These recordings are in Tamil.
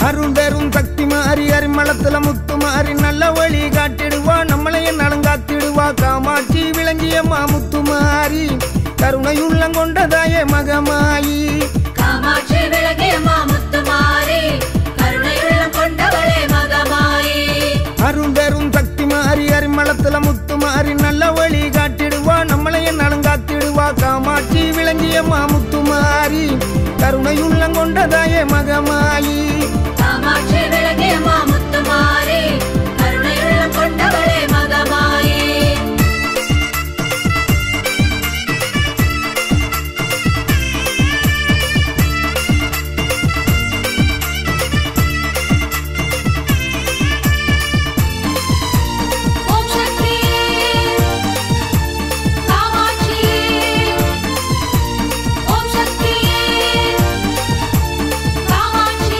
அருள் தரும் சக்தி மாறி அரிமளத்துல முத்து மாறி நல்ல வழி காட்டிடுவா நம்மளையும் நலங்காத்திடுவா காமாட்சி விளங்கியம்மா முத்து மாறி கருணையுள்ளம் கொண்டதாயே மகமாயி காமாட்சி விளங்கியம்மா முத்துமாரி கருணையுள்ளம் கொண்டவளே மகமாயி அருள் தரும் சக்தி மாறி அரிமளத்துல முத்து மாறி நல்ல வழி காட்டிடுவா நம்மளையும் நலங்காத்திடுவா காமாட்சி விளங்கியம்மா முத்து மாறி கருணையுள்ளம் கொண்டதாயே மகமாயி காமாட்சி விளங்கியம்மா முத்துமாரி கருணையுள்ளம் கொண்டவளே மகமாயி ஓம் சக்தி காமாட்சி ஓம் சக்தி காமாட்சி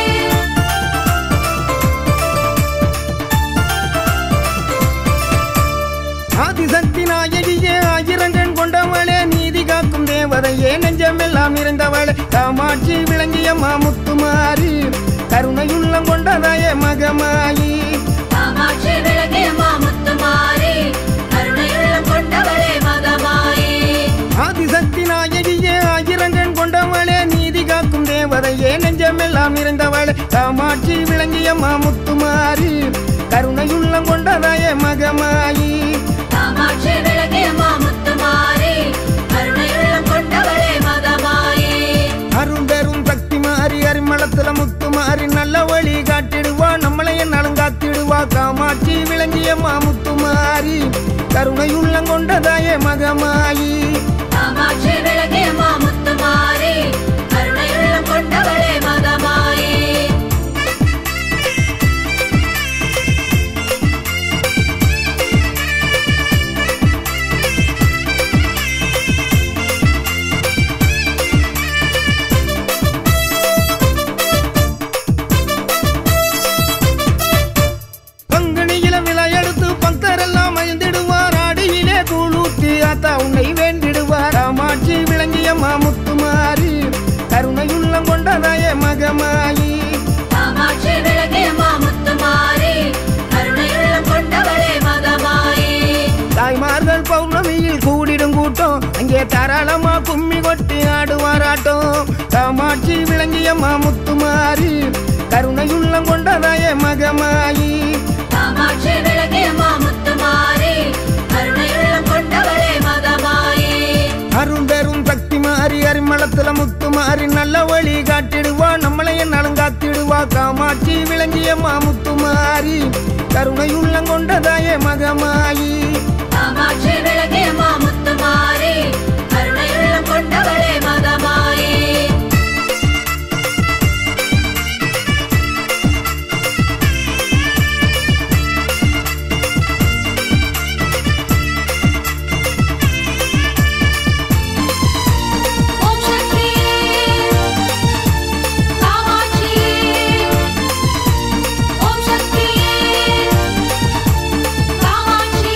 ஆதிசக்தி நாயகியே ஆயிரங்கண் கொண்டவளே நீதி காக்கும் தேவதையே நெஞ்சமெல்லாம் இருந்தவளே காமாட்சி விளங்கிய மாமுத்துமாரி கருணையுள்ளம் கொண்டதாயே மகமாயி காமாட்சி விளங்கியம்மா முத்துமாரி கருணையுள்ளம் கொண்டவளே மகமாயி ஆதிசக்தி நாயகியே ஆயிரங்கண் கொண்டவளே நீதி காக்கும் தேவதையே நெஞ்சமெல்லாம் இருந்தவளே காமாட்சி விளங்கிய மாமுத்துமாரி கருணையுள்ளம் கொண்டதாயே மகமாயி காமாட்சி விளங்கியம்மா முத்துமாரி கருணையுள்ளம் கொண்டவளே மகமாயி அருள் தரும் சக்தி மாறி அரிமளத்துல முத்து மாறி நல்ல வழி காட்டிடுவா நம்மளையும் நலங்காத்திடுவா காமாட்சி விளங்கிய மாமுத்து மாறி கருணையுள்ளம் கொண்டதாயே மகமாயி காமாட்சி விளங்கியம்மா முத்துமாரி கருணையுள்ளம் கொண்டவளே மகமாயி பங்குனியில விளையெடுத்து பக்தரெல்லாம் மயந்திடுவார் ஆடியிலே கூழூத்தி ஆத்தா உன்னை வேண்டிடுவார் காமாட்சி விளங்கிய மாமுத்து மாறி கருணையுள்ளம் கொண்டதாயே மகமாயி காமாட்சி விளங்கியம்மா முத்துமாரி கருணையுள்ளம் கொண்டவளே மகமாயி தாய்மார்கள் பௌர்ணமியில் கூடிடும் கூட்டம் அங்கே தாராளமா கும்மி கொட்டி ஆடுவாராட்டம் காமாட்சி விளங்கிய மாமுத்துமாரி கருணையுள்ளம் கொண்டதாயே மகமாயி காமாட்சி விளங்கியம்மா முத்துமாரி கருணையுள்ளம் கொண்டவளே மகமாயி அருள் தரும் சக்தி மாறி அரிமளத்துல முத்து மாறி நல்ல வழி காட்டிடுவா நம்மளையும் நலங்காத்திடுவா காமாட்சி விளங்கிய மாமுத்து மாறி கருணையுள்ளம் கொண்டதாயே மகமாயி காமாட்சி விளங்கியம்மா முத்துமாரி கருணையுள்ளம் கொண்டவளே மகமாயி ஓம் சக்தி காமாட்சி ஓம் சக்தி காமாட்சி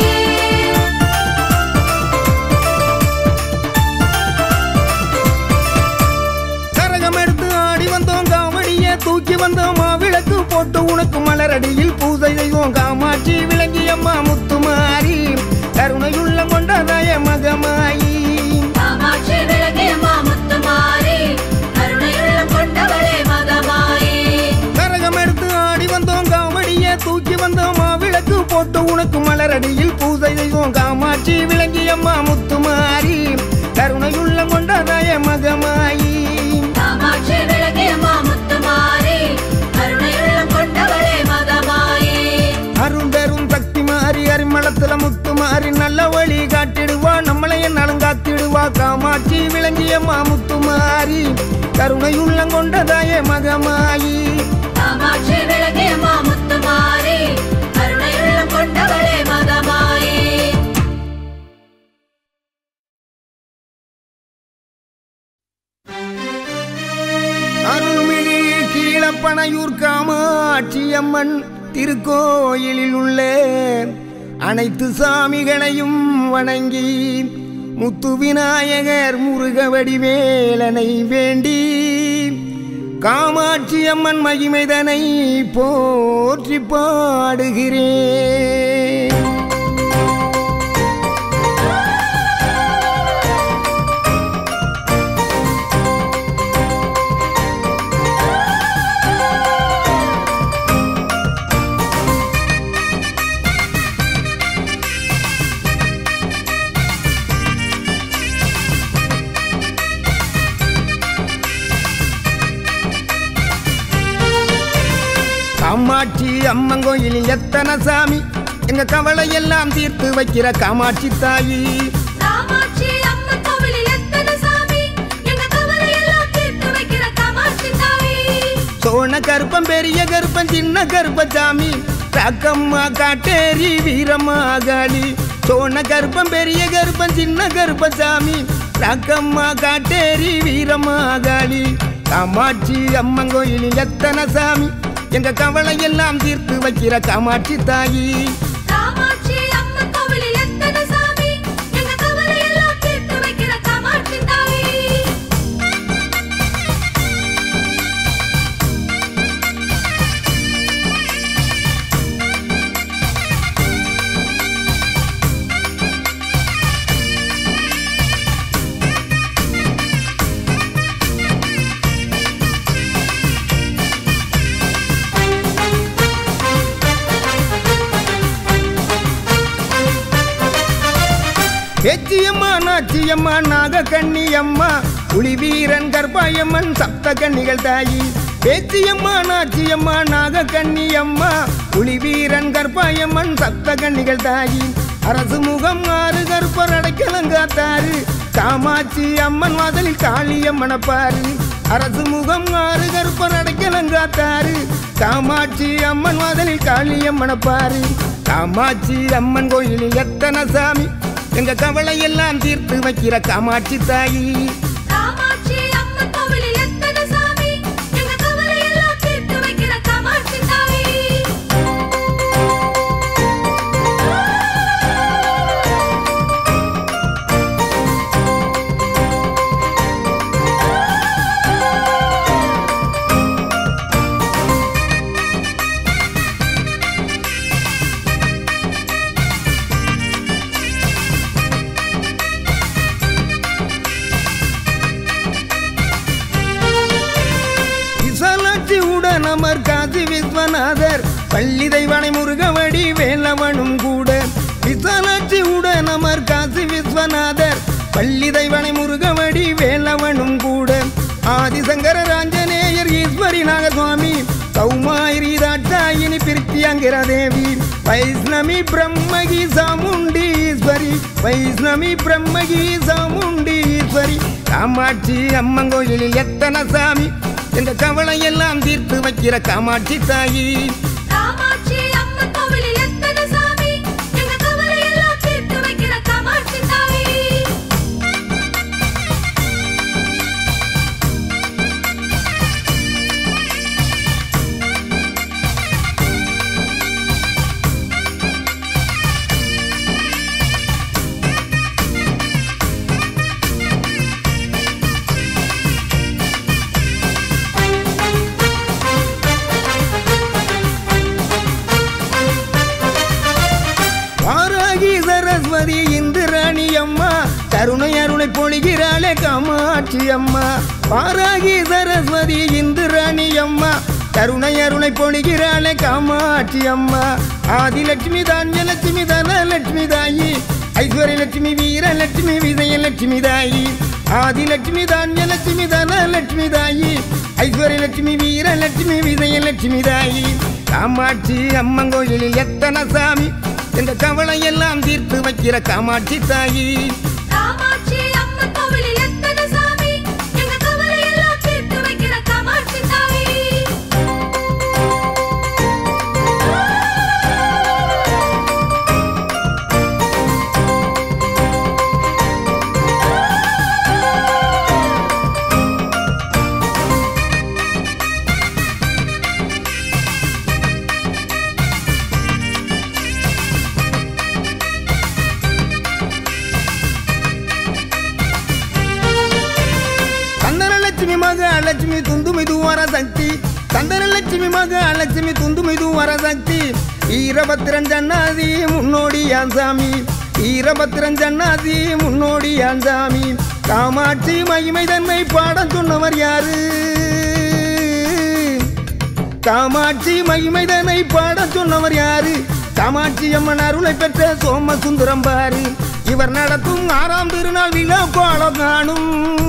கரகம் எடுத்து ஆடி வந்தோம் காவடிய தூக்கி வந்தோம் மாவிளக்கு போட்டு உனக்கு மலரடியில் பூஜை செய்வோம் காமாட்சி விளங்கியம்மா முத்துமாரி கருணையுள்ளம் கொண்டதாய மகமாயி காமாட்சி விளங்கியம்மா முத்துமாரி கருணையுள்ளம் கொண்டவளே மகமாயி கரகம் எடுத்து ஆடி வந்தோம் காவடிய தூக்கி வந்தோம் மாவிளக்கு போட்டு உனக்கு மலரடியில் பூஜை செய்வோம் காமாட்சி விளங்கியம்மா முத்துமாரி கருணையுள்ளம் கொண்டதாய மகமாயி காமாட்சி விளங்கியம்மா முத்துமாரி கருணையுள்ளம் கொண்டவளே மகமாயி அருள் தரும் சக்தி மாறி அரிமளத்துல முத்து மாறி நல்ல வழி காட்டிடுவா நம்மளையும் நலங்காத்திடுவா காமாட்சி விளங்கிய மாமுத்து மாறி கருணையுள்ளம் கொண்டதாயே மகமாயி காமாட்சி விளங்கியம்மா முத்துமாரி கருணையுள்ளம் கொண்டவளே மகமாயி அருள்மிகு கீழப்பனையூர் காமாட்சி அம்மன் திருக்கோயிலில் உள்ள அனைத்து சாமிகளையும் வணங்கி முத்து விநாயகர் முருக வடிவேலனை வேண்டி காமாட்சி அம்மன் மகிமைதனை போற்றி பாடுகிறேன் காமாட்சி அம்மன் கோயிலில் எத்தனை சாமி எங்க கவலை எல்லாம் தீர்த்து வைக்கிற காமாட்சி தாயி காமாட்சி அம்மன் கோவிலில் எத்தனை சாமி எங்க கவலையெல்லாம் தீர்த்து வைக்கிற காமாட்சி தாயி சோன கருப்பம் பெரிய கருப்பம் சின்ன கருப்பசாமி ராக்கம்மா காட்டேரி வீரம்மா காளி சோன கருப்பம் பெரிய கருப்பம் சின்ன கருப்பசாமி ராக்கம்மா காட்டேரி வீரம்மா காளி காமாட்சி அம்மன் கோயிலில் எத்தனை சாமி எங்க கவலை எல்லாம் தீர்த்து வைக்கிற காமாட்சி தாயி காமாட்சி அம்மன் கோவிலில் எத்தனை சாமி எங்க கவலையெல்லாம் தீர்த்து வைக்கிற காமாட்சி தாயி பேச்சியம்மா நாச்சியம்மா நாக கண்ணியம்மா புலி வீரன் கர்ப்பாயம்மன் சப்த கன்னிகள் தாயி பேச்சியம்மா நாச்சியம்மா நாக கண்ணியம்மா புலி வீரன் கர்ப்பாயம்மன் சப்த கன்னிகள் தாயி அரசு முகம் ஆறு கருப்பர் அடைக்கலங்காத்தாரு காமாட்சி அம்மன் வாசலில் காளியம்மன பாரு அரசு முகம் ஆறு கருப்பர் அடைக்கலங்காத்தாரு காமாட்சி அம்மன் வாசலில் காளியம்மன பாரு காமாட்சி அம்மன் கோயிலில் எத்தனை சாமி எங்க கவலை எல்லாம் தீர்த்து வைக்கிற காமாட்சி தாயி காமாட்சி அம்மன் கோவிலில் எத்தனை சாமி எங்க கவலையெல்லாம் தீர்த்து வைக்கிற காமாட்சி தாயி விசாலாட்சி உடன் அமர் காசி விஸ்வநாதர் பள்ளி தெய்வானை முருகவடி வேலவனும் கூட விசாலாட்சி உடன் அமர் காசி விஸ்வநாதர் பள்ளி தெய்வானை முருகவடி வேலவனும் கூட ஆதிசங்கர ராஞ்சநேயர் ஈஸ்வரி நாகசுவாமி கௌமாரி தாட்சாயினி பிரித்தியங்கிற தேவி வைஷ்ணவி பிரம்மகி சாமுண்டி ஈஸ்வரி வைஷ்ணவி பிரம்மகி சாமுண்டி ஈஸ்வரி காமாட்சி அம்மன் கோயிலில் எத்தனை சாமி எங்க கவலை எல்லாம் தீர்த்து வைக்கிற காமாட்சி தாயி காமாட்சி அம்மன் கோவிலில் எத்தனை சாமி எங்க கவலையெல்லாம் தீர்த்து வைக்கிற காமாட்சி தாயி வாராகி சரஸ்வதி இந்திராணி அம்மா கருணை அருளை பொழிகிறாளே காமாட்சி அம்மா வாராகி சரஸ்வதி இந்திராணி அம்மா கருணை அருளை பொழிகிறாளே காமாட்சி அம்மா ஆதிலட்சுமி தான்யலட்சுமி தனலட்சுமி தாயி ஐஸ்வர்யலட்சுமி வீரலட்சுமி விஜயலட்சுமி தாயி ஆதிலட்சுமி தான்யலட்சுமி தனலட்சுமி தாயி ஐஸ்வர்யலட்சுமி வீரலட்சுமி விஜயலட்சுமி தாயி காமாட்சி அம்மன் கோயிலில் எத்தனை சாமி எங்க கவலை எல்லாம் தீர்த்து வைக்கிற காமாட்சி தாயி காமாட்சி அம்மன் கோவிலில் எத்தனை சாமி எங்க கவலையெல்லாம் தீர்த்து வைக்கிற காமாட்சி தாயி சந்திரலட்சுமி மகாலட்சுமி துந்துமிது வரசக்தி ஈரபத்திரன் ஜன்னாதி முன்னோடியான் சாமி ஈரபத்திரன் ஜன்னாதி முன்னோடியான் சாமி காமாட்சி மகிமை தன்மை பாடம் சொன்னவர் யாரு காமாட்சி மகிமை தன்னை பாடம் சொன்னவர் யாரு காமாட்சி அம்மன் அருளை பெற்ற சோமசுந்தரம் பாரு இவர் நடத்தும் ஆறாம் திருநாள் விழா கோலம் காணும்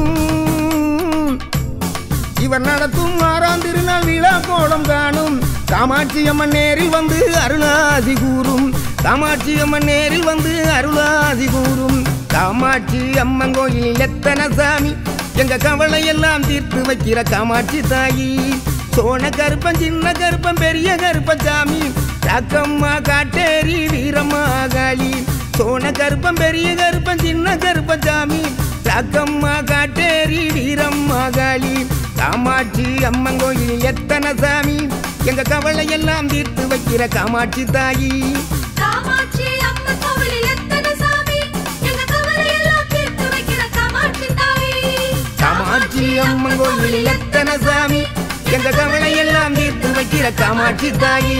இவர் நடத்தும் ஆறாம் திருநாள் விழா கோலம் காணும் காமாட்சி அம்மன் நேரில் வந்து அருளாசி கூறும் காமாட்சி அம்மன் நேரில் வந்து அருளாசி கூறும் காமாட்சி அம்மன் கோயில் எத்தனை சாமி எங்க கவலை எல்லாம் தீர்த்து வைக்கிற காமாட்சி தாயி சோன கருப்பன் சின்ன கருப்பன் பெரிய கருப்பன் சாமி ராக்கம்மா காட்டேரி வீரம்மா காளி சோன கருப்பன் பெரிய கருப்பன் சின்ன கருப்பன் சாமி ராக்கம்மா காட்டேரி வீரம்மா காளி காமாட்சி அம்மன் கோயில் எத்தனை சாமி எங்க கவலை எல்லாம் தீர்த்து வைக்கிற காமாட்சி தாயி காமாட்சி அம்மன் கோவிலில் எத்தனை சாமி எங்க கவலையெல்லாம் தீர்த்து வைக்கிற காமாட்சி தாயி காமாட்சி அம்மன் கோயில் எத்தனை சாமி எங்க கவலை எல்லாம் தீர்த்து வைக்கிற காமாட்சி தாயி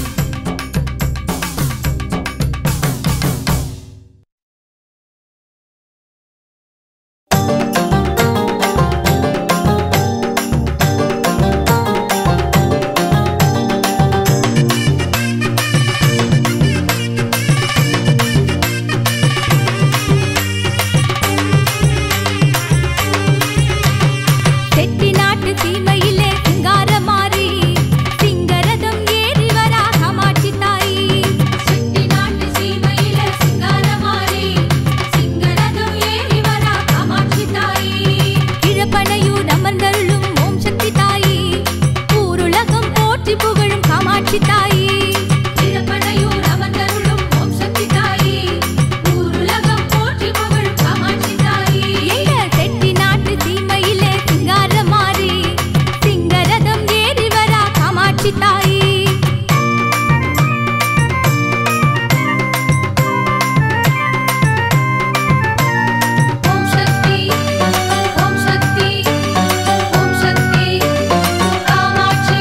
செட்டி நாட்டு சீமையிலே சிங்கார மாறி சிங்கரதம் ஏறி வரா காமாட்சி தாயி செட்டி நாட்டு சீமையில சிங்காரமாரி சிங்கரதம் ஏறி வரா காமாட்சி தாயி கிழப்பனையூர் அமர்ந்தருளும் ஓம் சக்தி தாயி ஊருலகம் போற்றி புகழும் காமாட்சி தாயி திருப்பனையூர் அமர்ந்தருளும் ஓம் சக்தி தாயி ஊருலகம் போற்றி புகழும் காமாட்சி தாயி எங்க செட்டி நாட்டு சீமையிலே சிங்கார மாறி சிங்கரதம் ஏறி வரா காமாட்சி தாயி ஓம் சக்தி ஓம் சக்தி ஓம் சக்தி காமாட்சி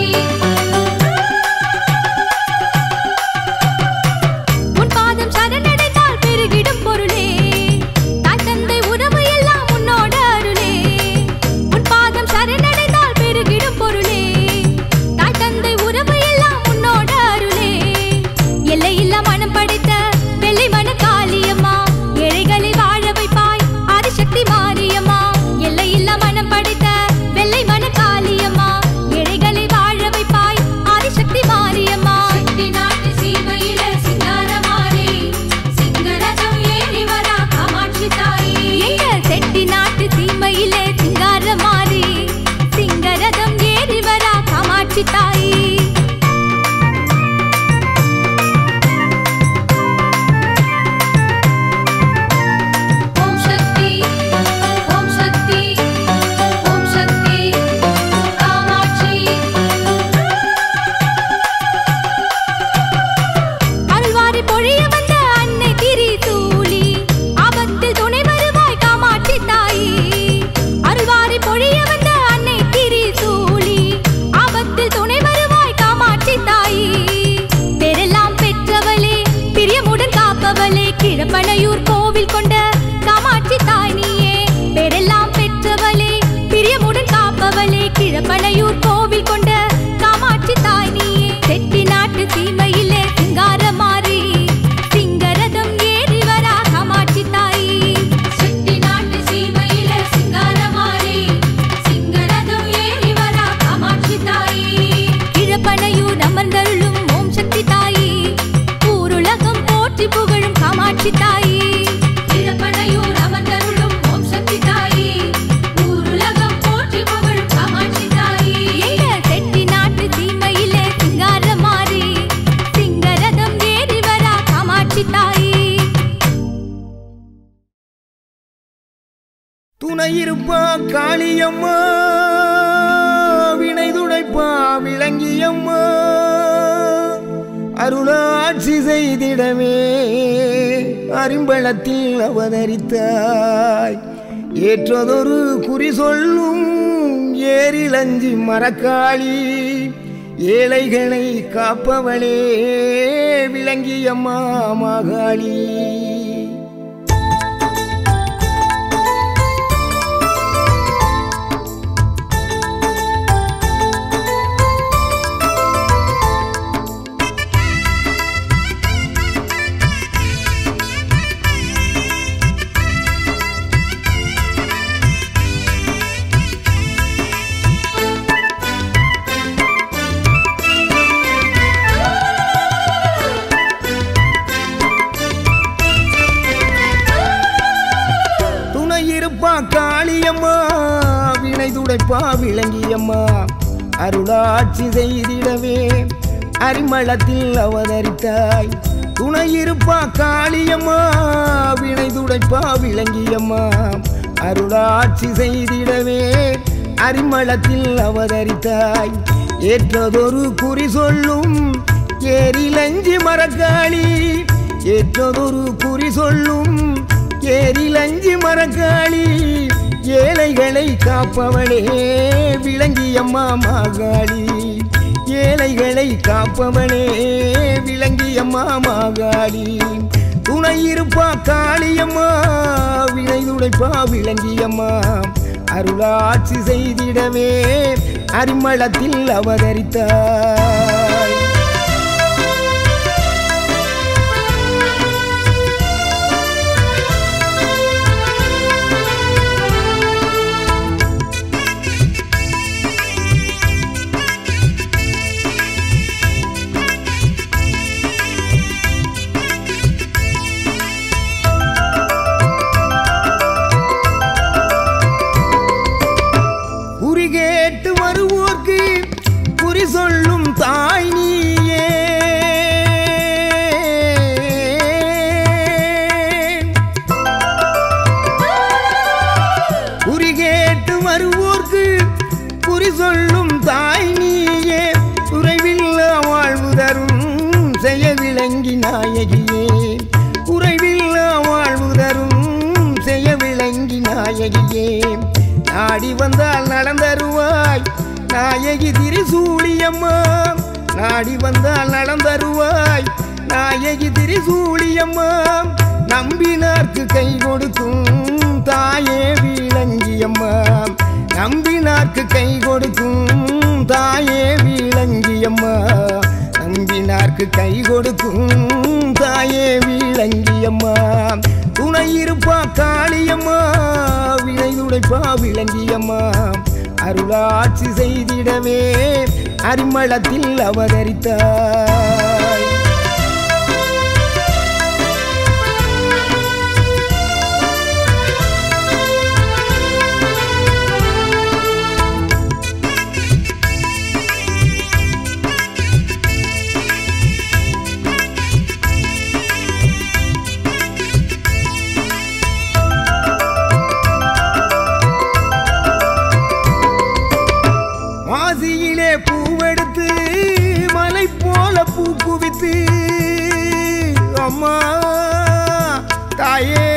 உன் பாதம் சரணடைந்தால் பெருகிடும் பொருளே தாய் தந்தை உறவு எல்லாம் உன்னோட அருளே உன் பாதம் சரணடைந்தால் பெருகிடும் பொருளே தாய் தந்தை உறவு எல்லாம் உன்னோட அருளே எல்லையில்லா மனம் படைத்த வெள்ளை மன காளியம்மா ஏழைகளை வாழ வைப்பாய் ஆதிசக்தி மாரியம்மா எல்லையில்லா மனம் படைத்த வெள்ளை மன காளியம்மா ஏழைகளை வாழ வைப்பாய் ஆதிசக்தி மாரியம்மா செட்டி நாட்டு சீமையில சிங்காரமாரி சிங்கரதம் ஏறி வரா காமாட்சி தாயி எங்க செட்டி நாட்டு சீமையிலே சிங்கார மாறி சிங்கரதம் ஏறி வரா காமாட்சி தாயி ஓம் சக்தி ஓம் சக்தி ஓம் சக்தி காமாட்சி அருள்வாரி பொழிய வந்த அன்னை திரிசூலி ஆபத்தில் துணை வருவாய் காமாட்சி தாயி அருள்வாரி பொழிய வந்த அன்னை திரிசூலி ஆபத்தில் துணை வருவாய் காமாட்சி தாயி பெறலாம் பெற்றவளே பிரியமுடன் காப்பவளே கிழப்பனையூர் கோவில் கொண்ட காமாட்சி தாய் நீயே பெறலாம் பெற்றவளே பிரியமுடன் காப்பவளே கிழப்பனையூர் கோவில் கொண்ட காமாட்சி தாய் நீயே செட்டி நாட்டு சீமையிலே சிங்கார மாறி சிங்கரதம் ஏறி வரா காமாட்சி தாயி செட்டி நாட்டு சீமையில சிங்காரமாரி சிங்கரதம் ஏறி வரா காமாட்சி தாயி கிழப்பனையூர் அமர்ந்தருளும் ஓம் சக்தி தாயி ஊருலகம் போற்றி புகழும் காமாட்சி தாயி திருப்பனையூர் அமர்ந்தருளும் ஓம் சக்தி தாயி ஊருலகம் போற்றி புகழும் காமாட்சி தாயி எங்க செட்டி நாட்டு சீமையிலே சிங்கார மாறி சிங்கரதம் ஏறி வரா காமாட்சி தாயி துணை இருப்பா காளியம்மா வினை துடைப்பா விளங்கியம்மா அருளாட்சி செய்திடவே அரும்பளத்தில் அவதரித்தாய் ஏற்றதொரு குறி சொல்லும் ஏரிலஞ்சி மரக்காளி ஏழைகளை காப்பவளே விளங்கியம்மா மகாளி துணை இருப்பா காளியம்மா வினை துடைப்பா விளங்கியம்மா அருளாட்சி செய்திடவே அரிமளத்தில் அவதரித்தாய் துணை இருப்பா காளியம்மா வினை துடைப்பா விளங்கியம்மா அருளாட்சி செய்திடவே அரிமளத்தில் அவதரித்தாய் ஏற்றதொரு குறி சொல்லும் ஏரிலஞ்சி மரக்காளி ஏற்றதொரு குறி சொல்லும் ஏரிலஞ்சி மரக்காளி ஏழைகளை காப்பவளே விளங்கியம்மா மாகாளி ஏழைகளை காப்பவளே விளங்கியம்மா மாகாளி துணை இருப்பா காளியம்மா வினை துடைப்பா விளங்கியம்மா அருளாட்சி செய்திடவே அரிமளத்தில் அவதரித்தாய் குறி கேட்டு வருவோர்க்கு குறி சொல்லும் தாய் நீயே குறி கேட்டு வருவோர்க்கு குறி சொல்லும் தாய் நீயே குறைவில்லா வாழ்வு தரும் செய்ய விளங்கி நாயகியே குறைவில்லா வாழ்வு தரும் செய்ய விளங்கி நாயகியே நாடி வந்தால் நடந்தருவாய் நாயகி திரிசூலியம்மா நாடி வந்தால் நடந்தருவாய் நாயகி திரிசூலியம்மா நம்பினார்க்கு கை கொடுக்கும் தாயே விளங்கியம்மா நம்பினார்க்கு கை கொடுக்கும் தாயே விளங்கியம்மா நம்பினார்க்கு கை கொடுக்கும் தாயே விளங்கியம்மா துணை இருப்பா காளியம்மா வினை துடைப்பா விளங்கியம்மா அருளாட்சி செய்திடவே அரிமளத்தில் அவதரித்தாய் மாசியிலே பூவெடுத்து மலை போல பூ குவித்து அம்மா தாயே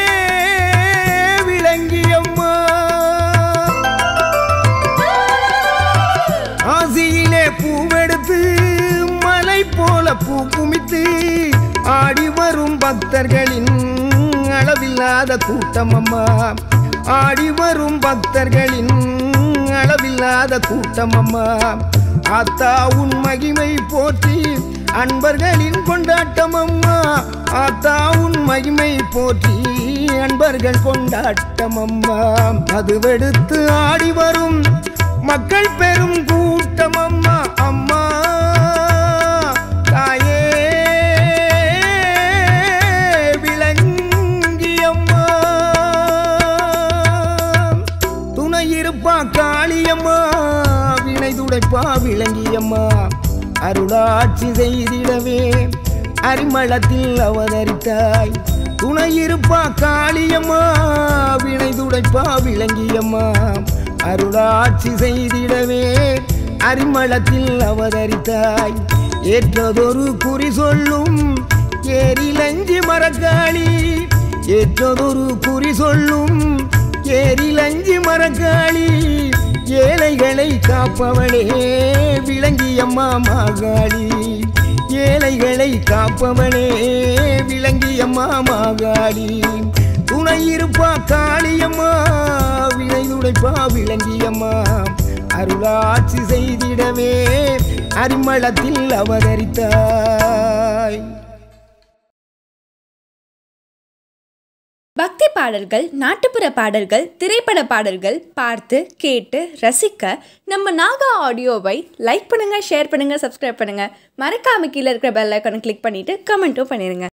விளங்கியம்மா ஆசியிலே பூவெடுத்து மலை போல பூ குமித்து ஆடி வரும் பக்தர்களின் அளவில்லாத கூட்டம் அம்மா ஆடி வரும் பக்தர்களின் அளவில்லாத கூட்டம் அம்மா ஆத்தா உன் மகிமை போற்றி அன்பர்களின் கொண்டாட்டம் அம்மா ஆத்தா உன் மகிமை போற்றி அன்பர்கள் கொண்டாட்டம் அம்மா அதுவெடுத்து ஆடி வரும் மக்கள் பெரும் கூட்டம் அம்மா அம்மா தாயே விளங்கியம்மா துணை இருப்பா காளியம்மா வினை துடைப்பா விளங்கியம்மா அருளாட்சி செய்திடவே அரிமளத்தில் அவதரித்தாய் துணை இருப்பா காளியம்மா வினை துடைப்பா விளங்கியம்மா அருளாட்சி செய்திடவே அரிமளத்தில் அவதரித்தாய் ஏற்றதொரு குறி சொல்லும் ஏரிலஞ்சி மரக்காளி ஏற்றதொரு குறி சொல்லும் ஏரிலஞ்சி மரக்காளி ஏழைகளை காப்பவளே விளங்கியம்மா அம்மா மாகாளி ஏழைகளை காப்பவளே விளங்கியம்மா மாகாளி துணை இருப்பா காளியம்மா வினை துடைப்பா விளங்கியம்மா அருளாட்சி செய்திடவே அரிமளத்தில் அவதரித்தாய் பக்தி பாடல்கள் நாட்டுப்புற பாடல்கள் திரைப்பட பாடல்கள் பார்த்து கேட்டு ரசிக்க நம்ம நாகா ஆடியோவை லைக் பண்ணுங்க ஷேர் பண்ணுங்க சப்ஸ்கிரைப் பண்ணுங்க மறக்காம கீழே இருக்கிற பெல் ஐக்கானை கிளிக் பண்ணிட்டு கமெண்ட்டும் பண்ணிருங்க